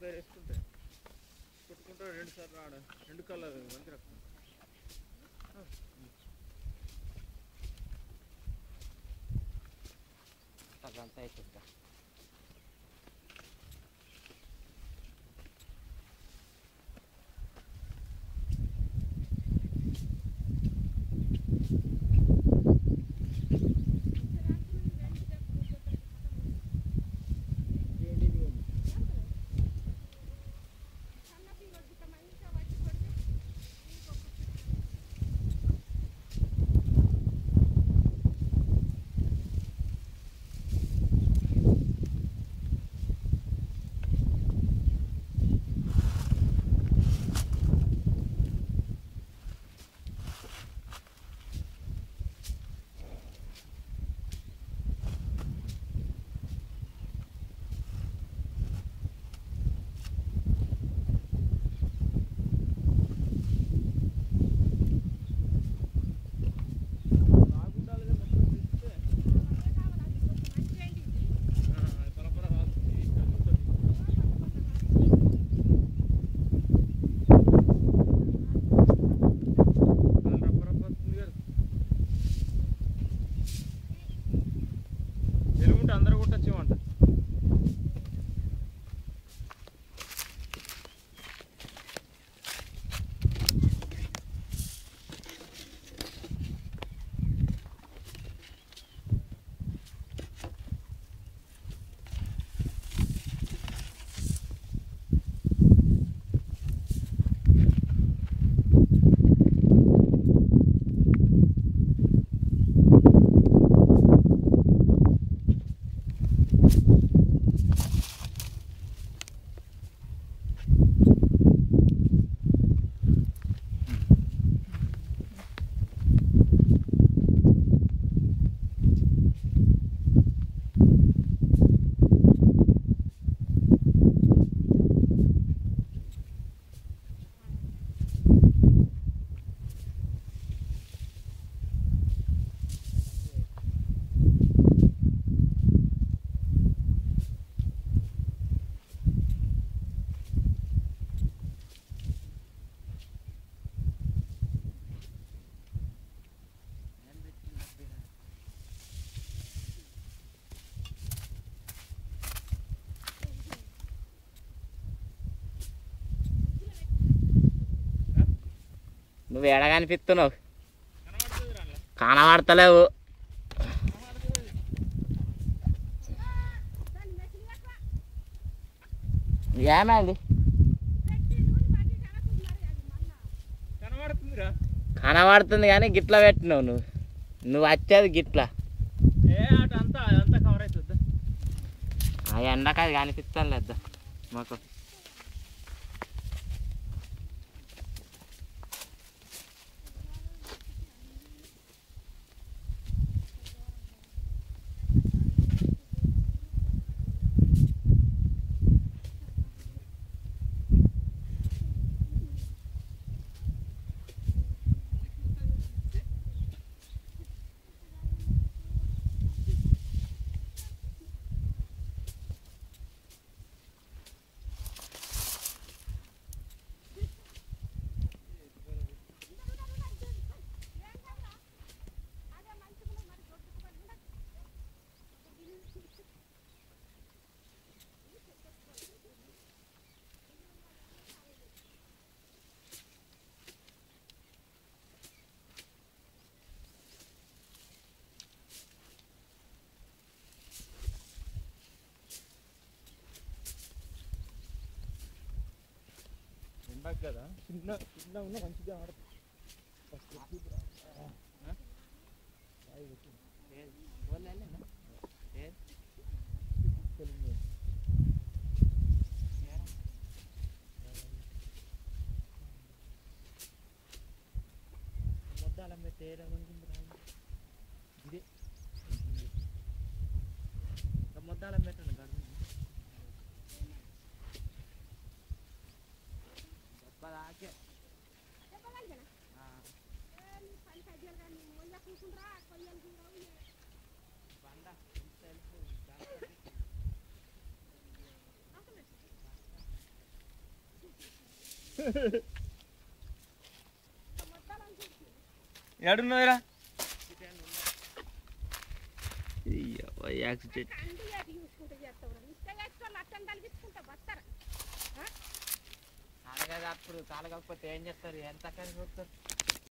పేరు వేసుకుంటే కొట్టుకుంటే రెండు సార్లు రాడు రెండు కలర్ మంచి రకం అదంతా అయిపోతా రాగుండాలి మొత్తం తీస్తే ఆ, అది పరపర రాదు. ఇది తగ్గుతుంది. అది రప్ప రప్ప వస్తుంది కదా. ఎలుగుంటే అందరూ కొట్టచ్చేమంట నువ్వు ఎడ కనిపిస్తున్నావు కనబడుతుంది రాళ్ళ కనబడతలేవు ఏమైంది కనబడుతుందిరా కనబడుతుంది కానీ గిట్ల పెట్టినావు నువ్వు నువ్వు వచ్చేది గిట్ల ఏ అట అంతా అదంతా కవర్ అవుతుంది ఆ ఎండకు అది కనిపిస్తాను లేదా మాకు ఎండకు కదా చిన్న చిన్న ఉన్న మంచిగా ఆడుతుంది ఫస్ట్ మొద్దాలం పెట్టి ఇదే మొద్దాలం పెట్టండి గడువు దెబ్బలాకే బండ ఇంత వెళ్ళిపోయి ఏడున్నాయిరా యాక్సిడెంట్ అండి అది చూసుకుంటే చేస్తావు ఇస్తే వేసుకోవాలి అట్టని తలిగించుకుంటా బస్తారా కాలగా అప్పుడు కాలకపోతే ఏం చేస్తారు ఎంత కలిసి చూస్తారు